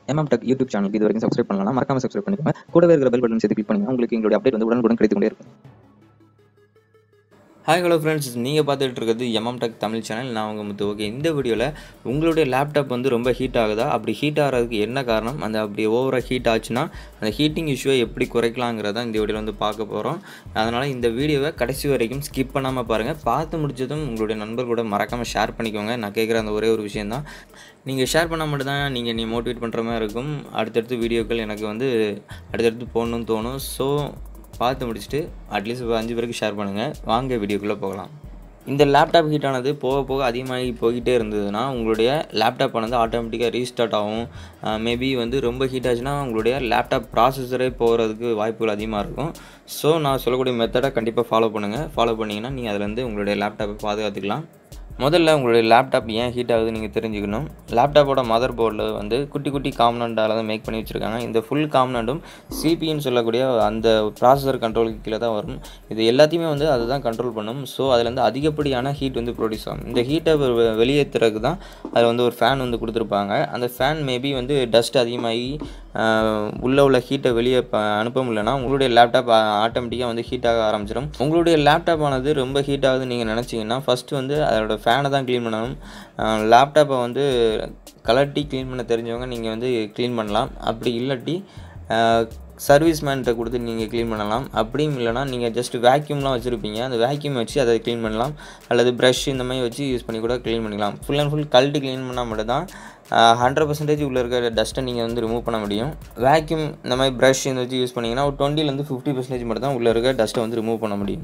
MM tech YouTube சேனலுக்கு இது வரைக்கும் சப்ஸ்கிரைப் பண்ணலாம் மறக்காம சப்ஸ்கிரைப் பண்ணிக்கோங்க கூடவே இருக்கிற பெல் பட்டன் சேர்த்து கிளிக் பண்ணுங்க உங்களுக்கு எங்களுடைய அப்டேட் வந்து உடனுக்குடன் கிடைத்து கொண்டே இருக்கும் ஹாய் ஹலோ ஃப்ரெண்ட்ஸ் நீங்கள் பார்த்துட்டு இருக்கிறது எம்எம் டெக் தமிழ் சேனல் நான் உங்கள் முத்து ஓகே இந்த வீடியோவில் உங்களுடைய லேப்டாப் வந்து ரொம்ப ஹீட் ஆகுதா அப்படி ஹீட் ஆகிறதுக்கு என்ன காரணம் அந்த அப்படி ஓவராக ஹீட் ஆச்சுன்னா அந்த ஹீட்டிங் இஷ்யூவை எப்படி குறைக்கலாங்கிறத இந்த வீடியோவில் வந்து பார்க்க போகிறோம் அதனால் இந்த வீடியோவை கடைசி வரைக்கும் ஸ்கிப் பண்ணாமல் பாருங்கள் பார்த்து முடிச்சதும் உங்களுடைய நண்பர் கூட மறக்காமல் ஷேர் பண்ணிக்கோங்க நான் கேட்குற அந்த ஒரே ஒரு விஷயந்தான் நீங்கள் ஷேர் பண்ணால் மட்டும் தான் நீங்கள் நீ மோட்டிவேட் பண்ணுற மாதிரி இருக்கும் அடுத்தடுத்து வீடியோக்கள் எனக்கு வந்து அடுத்தடுத்து போடணும்னு தோணும் ஸோ பார்த்து முடிச்சுட்டு அட்லீஸ்ட் ஒரு அஞ்சு பேருக்கு ஷேர் பண்ணுங்கள் வாங்க வீடியோக்குள்ளே போகலாம் இந்த லேப்டாப் ஹீட் ஆனது போக போக அதிகமாகி போய்கிட்டே இருந்ததுன்னா உங்களுடைய லேப்டாப் ஆனது ஆட்டோமேட்டிக்காக ரீஸ்டார்ட் ஆகும் மேபி வந்து ரொம்ப ஹீட் ஆச்சுன்னா உங்களுடைய லேப்டாப் ப்ராசஸரே போகிறதுக்கு வாய்ப்புகள் அதிகமாக இருக்கும் ஸோ நான் சொல்லக்கூடிய மெத்தடை கண்டிப்பாக ஃபாலோ பண்ணுங்கள் ஃபாலோ பண்ணிங்கன்னா நீங்கள் அதுலேருந்து உங்களுடைய லேப்டாப்பை பாதுகாத்துக்கலாம் முதல்ல உங்களுடைய லேப்டாப் ஏன் ஹீட் ஆகுதுன்னு நீங்கள் தெரிஞ்சுக்கணும் லேப்டாப்போட மதர் போர்டில் வந்து குட்டி குட்டி காம்பனண்டால் தான் மேக் பண்ணி வச்சுருக்காங்க இந்த ஃபுல் காம்பனண்டும் சிபின்னு சொல்லக்கூடிய அந்த ப்ராசஸர் கண்ட்ரோலுக்கு கீழே தான் வரும் இது எல்லாத்தையுமே வந்து அதுதான் கண்ட்ரோல் பண்ணும் ஸோ அதுலேருந்து அதிகப்படியான ஹீட் வந்து ப்ரொடியூஸ் ஆகும் இந்த ஹீட்டை வெளியேற்றுறதுக்கு தான் அதில் வந்து ஒரு ஃபேன் வந்து கொடுத்துருப்பாங்க அந்த ஃபேன் மேபி வந்து டஸ்ட் அதிகமாகி உள்ளே உள்ள ஹீட்டை வெளியே ப அனுப்ப முடியலன்னா உங்களுடைய லேப்டாப் ஆட்டோமேட்டிக்காக வந்து ஹீட் ஆக ஆரம்பிச்சிடும் உங்களுடைய லேப்டாப் ஆனது ரொம்ப ஹீட் ஆகுதுன்னு நீங்கள் நினச்சிங்கன்னா ஃபஸ்ட்டு வந்து அதோட ஃபேனை தான் க்ளீன் பண்ணணும் லேப்டாப்பை வந்து கலட்டி க்ளீன் பண்ண தெரிஞ்சவங்க நீங்கள் வந்து க்ளீன் பண்ணலாம் அப்படி இல்லாட்டி சர்வீஸ் மேன்கிட்ட கொடுத்து நீங்கள் க்ளீன் பண்ணலாம் அப்படியும் இல்லைனா நீங்கள் ஜஸ்ட் வேக்யூம்லாம் வச்சுருப்பீங்க அந்த வேக்யூம் வச்சு அதை க்ளீன் பண்ணலாம் அல்லது ப்ரஷ் இந்த மாதிரி வச்சு யூஸ் பண்ணி கூட க்ளீன் பண்ணிக்கலாம் ஃபுல் அண்ட் ஃபுல் கழட்டி க்ளீன் பண்ணால் மட்டும் தான் ஹண்ட்ரட் பர்சன்டேஜ் உள்ளே இருக்கிற டஸ்ட்டை நீங்கள் வந்து ரிமூவ் பண்ண முடியும் வேக்யூம் இந்த மாதிரி ப்ரஷ் இந்த வச்சு யூஸ் பண்ணிங்கன்னா ஒரு டுவெண்ட்டிலேருந்து ஃபிஃப்டி பர்சன்டேஜ் மட்டும் தான் உள்ளே இருக்க டஸ்ட்டை வந்து ரிமூவ் பண்ண முடியும்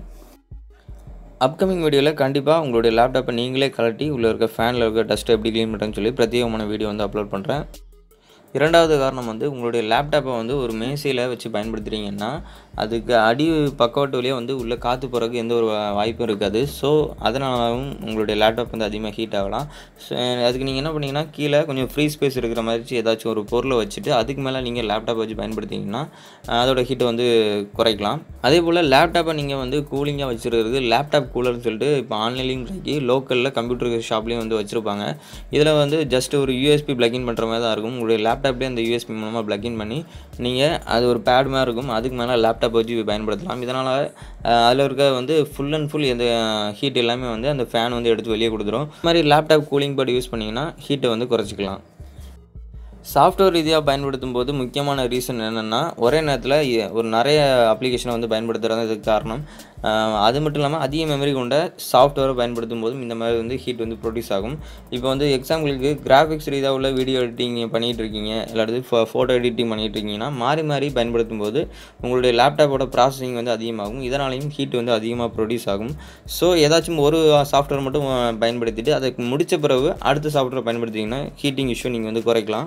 அப்கமிங் வீடியோவில் கண்டிப்பாக உங்களுடைய லேப்டாப்பை நீங்களே கலட்டி உள்ளே இருக்க ஃபேனில் இருக்க டஸ்ட்டை எப்படி க்ளீன் பண்ணுறேன்னு சொல்லி பிரத்யேகமான வீடியோ வந்து அப்லோட் பண்ணுறேன் இரண்டாவது காரணம் வந்து உங்களுடைய லேப்டாப்பை வந்து ஒரு மேசையில் வச்சு பயன்படுத்துகிறீங்கன்னா அதுக்கு அடி பக்கவாட்டு வழியாக வந்து உள்ளே காற்று போகிறதுக்கு எந்த ஒரு வாய்ப்பும் இருக்காது ஸோ அதனாலும் உங்களுடைய லேப்டாப் வந்து அதிகமாக ஹீட் ஆகலாம் ஸோ அதுக்கு நீங்கள் என்ன பண்ணிங்கன்னா கீழே கொஞ்சம் ஃப்ரீ ஸ்பேஸ் இருக்கிற மாதிரி ஏதாச்சும் ஒரு பொருளை வச்சுட்டு அதுக்கு மேலே நீங்கள் லேப்டாப் வச்சு பயன்படுத்திங்கன்னா அதோட ஹீட்டை வந்து குறைக்கலாம் அதே போல் லேப்டாப்பை நீங்கள் வந்து கூலிங்காக வச்சுருக்கிறது லேப்டாப் கூலர்னு சொல்லிட்டு இப்போ ஆன்லைன்லேயும் கிடைக்கி லோக்கலில் கம்ப்யூட்டர் ஷாப்லேயும் வந்து வச்சுருப்பாங்க இதில் வந்து ஜஸ்ட் ஒரு யூஎஸ்பி பிளக்இன் பண்ணுற மாதிரி தான் இருக்கும் உங்களுடைய லேப்டாப்லேயே அந்த யூஎஸ்பி மூலமாக பிளக்இன் பண்ணி நீங்கள் அது ஒரு பேட் மாதிரி இருக்கும் அதுக்கு மேலே லேப்டாப் வச்சு பயன்படுத்தலாம் இதனால் அதில் இருக்க வந்து ஃபுல் அண்ட் ஃபுல் எந்த ஹீட் எல்லாமே வந்து அந்த ஃபேன் வந்து எடுத்து வெளியே கொடுத்துரும் இது மாதிரி லேப்டாப் கூலிங் பேட் யூஸ் பண்ணிங்கன்னா ஹீட்டை வந்து குறைச்சிக்கலாம் சாஃப்ட்வேர் ரீதியாக பயன்படுத்தும் போது முக்கியமான ரீசன் என்னென்னா ஒரே நேரத்தில் ஒரு நிறைய அப்ளிகேஷனை வந்து பயன்படுத்துகிறது இதுக்கு காரணம் அது மட்டும் இல்லாமல் அதிக மெமரி கொண்ட சாஃப்ட்வேரை பயன்படுத்தும் போதும் இந்த மாதிரி வந்து ஹீட் வந்து ப்ரொடியூஸ் ஆகும் இப்போ வந்து எக்ஸாம்பிளுக்கு கிராஃபிக்ஸ் ரீதியாக உள்ள வீடியோ எடிட்டிங் பண்ணிகிட்டு இருக்கீங்க இல்லாட்டி ஃபோட்டோ எடிட்டிங் பண்ணிகிட்டு இருக்கீங்கன்னா மாறி மாறி பயன்படுத்தும் போது உங்களுடைய லேப்டாப்போட ப்ராசஸிங் வந்து அதிகமாகும் இதனாலையும் ஹீட் வந்து அதிகமாக ப்ரொடியூஸ் ஆகும் ஸோ ஏதாச்சும் ஒரு சாஃப்ட்வேர் மட்டும் பயன்படுத்திட்டு அதை முடித்த பிறகு அடுத்த சாஃப்ட்வேர் பயன்படுத்திங்கன்னா ஹீட்டிங் இஷ்யூ நீங்கள் வந்து குறைக்கலாம்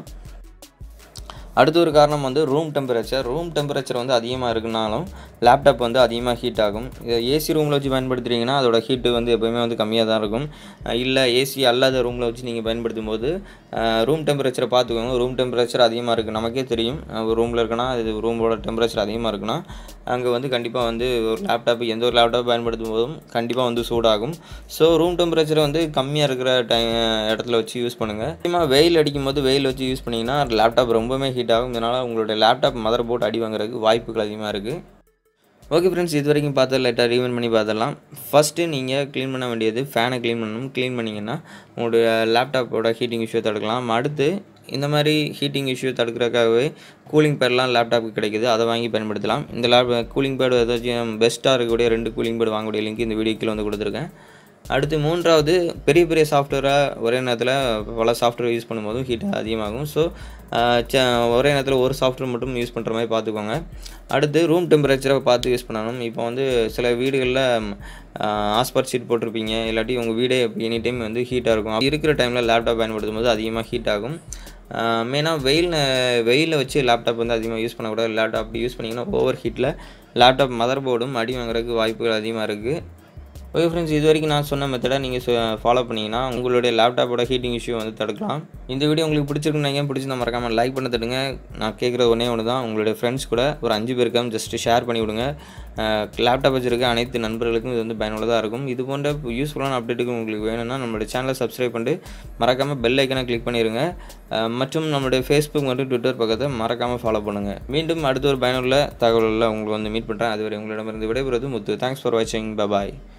அடுத்த ஒரு காரணம் வந்து ரூம் டெம்பரேச்சர் ரூம் டெம்பரேச்சர் வந்து அதிகமாக இருக்குனாலும் லேப்டாப் வந்து அதிகமாக ஹீட் ஆகும் இதை ஏசி ரூமில் வச்சு பயன்படுத்துகிறீங்கன்னா அதோட ஹீட்டு வந்து எப்போயுமே வந்து கம்மியாக தான் இருக்கும் இல்லை ஏசி அல்லாத ரூமில் வச்சு நீங்கள் பயன்படுத்தும் போது ரூம் டெம்பரேச்சரை பார்த்துக்கோங்க ரூம் டெம்பரேச்சர் அதிகமாக இருக்குது நமக்கே தெரியும் ஒரு ரூமில் இருக்குன்னா இது ரூமோட டெம்பரேச்சர் அதிகமாக இருக்குன்னா அங்கே வந்து கண்டிப்பாக வந்து ஒரு லேப்டாப் எந்த ஒரு லேப்டாப் பயன்படுத்தும் போதும் கண்டிப்பாக வந்து சூடாகும் ஸோ ரூம் டெம்பரேச்சர் வந்து கம்மியாக இருக்கிற டைம் இடத்துல வச்சு யூஸ் பண்ணுங்கள் முக்கியமாக வெயில் அடிக்கும் போது வெயில் வச்சு யூஸ் பண்ணிங்கன்னா லேப்டாப் ரொம்பவே ஹீட் ஆகும் இதனால் உங்களுடைய லேப்டாப் மதர் போர்ட் அடி வாங்குறதுக்கு வாய்ப்புகள் அதிகமாக இருக்குது ஓகே ஃப்ரெண்ட்ஸ் இது வரைக்கும் பார்த்து லைட்டாக ரீவன் பண்ணி பார்த்துடலாம் ஃபஸ்ட்டு நீங்கள் க்ளீன் பண்ண வேண்டியது ஃபேனை க்ளீன் பண்ணணும் க்ளீன் பண்ணிங்கன்னா உங்களுடைய லேப்டாப்போட ஹீட்டிங் இஷ்யூ தடுக்கலாம் அடுத்து இந்த மாதிரி ஹீட்டிங் இஷ்யூ தடுக்கிறதுக்காகவே கூலிங் பேட்லாம் லேப்டாப்புக்கு கிடைக்குது அதை வாங்கி பயன்படுத்தலாம் இந்த லேப் கூலிங் பேட் ஏதாச்சும் பெஸ்ட்டாக இருக்கக்கூடிய ரெண்டு கூலிங் பேட் வாங்கக்கூடிய லிங்க் இந்த வீடியோக்கில் வந்து கொடுத்துருக்கேன் அடுத்து மூன்றாவது பெரிய பெரிய சாஃப்ட்வேராக ஒரே நேரத்தில் பல சாஃப்ட்வேர் யூஸ் பண்ணும்போதும் ஹீட் அதிகமாகும் ஸோ ஒரே நேரத்தில் ஒரு சாஃப்ட்வேர் மட்டும் யூஸ் பண்ணுற மாதிரி பார்த்துக்கோங்க அடுத்து ரூம் டெம்பரேச்சரை பார்த்து யூஸ் பண்ணணும் இப்போ வந்து சில வீடுகளில் ஆஸ்பர் ஷீட் போட்டிருப்பீங்க இல்லாட்டி உங்கள் வீடே எனி டைம் வந்து ஹீட்டாக இருக்கும் இருக்கிற டைமில் லேப்டாப் பயன்படுத்தும் போது அதிகமாக ஹீட் ஆகும் மெயினாக வெயில் வெயிலில் வச்சு லேப்டாப் வந்து அதிகமாக யூஸ் பண்ணக்கூடாது லேப்டாப் அப்படி யூஸ் பண்ணிங்கன்னா ஓவர் ஹீட்டில் லேப்டாப் மதர் போர்டும் அடி வாங்குறதுக்கு வாய்ப்புகள் அதிகமாக இருக்குது ஓகே ஃப்ரெண்ட்ஸ் இது வரைக்கும் நான் சொன்ன மெத்தடை நீங்கள் ஃபாலோ பண்ணிங்கன்னா உங்களுடைய லேப்டாப்போட ஹீட்டிங் இஷ்யூ வந்து தடுக்கலாம் இந்த வீடியோ உங்களுக்கு பிடிச்சிருக்குன்னு நினைக்கிறேன் பிடிச்சிருந்தா மறக்காமல் லைக் பண்ண தட்டுங்க நான் கேட்குறது ஒன்றே ஒன்று தான் உங்களுடைய ஃப்ரெண்ட்ஸ் கூட ஒரு அஞ்சு பேருக்காக ஜஸ்ட்டு ஷேர் பண்ணி விடுங்க லேப்டாப் வச்சிருக்க அனைத்து நண்பர்களுக்கும் இது வந்து பயனுள்ளதாக இருக்கும் இது போன்ற யூஸ்ஃபுல்லான அப்டேட்டுக்கு உங்களுக்கு வேணும்னா நம்மளுடைய சேனலை சப்ஸ்கிரைப் பண்ணிட்டு மறக்காமல் பெல் ஐக்கனை கிளிக் பண்ணிடுங்க அஹ் மற்றும் நம்மளுடைய ஃபேஸ்புக் மற்றும் ட்விட்டர் பக்கத்தை மறக்காமல் ஃபாலோ பண்ணுங்கள் மீண்டும் அடுத்த ஒரு பயனுள்ள தகவலில் உங்களுக்கு வந்து மீட் பண்ணுறேன் அதுவரை உங்களிடமிருந்து விடைபெறுவது முத்து தேங்க்ஸ் ஃபார் வாட்சிங் பபாய்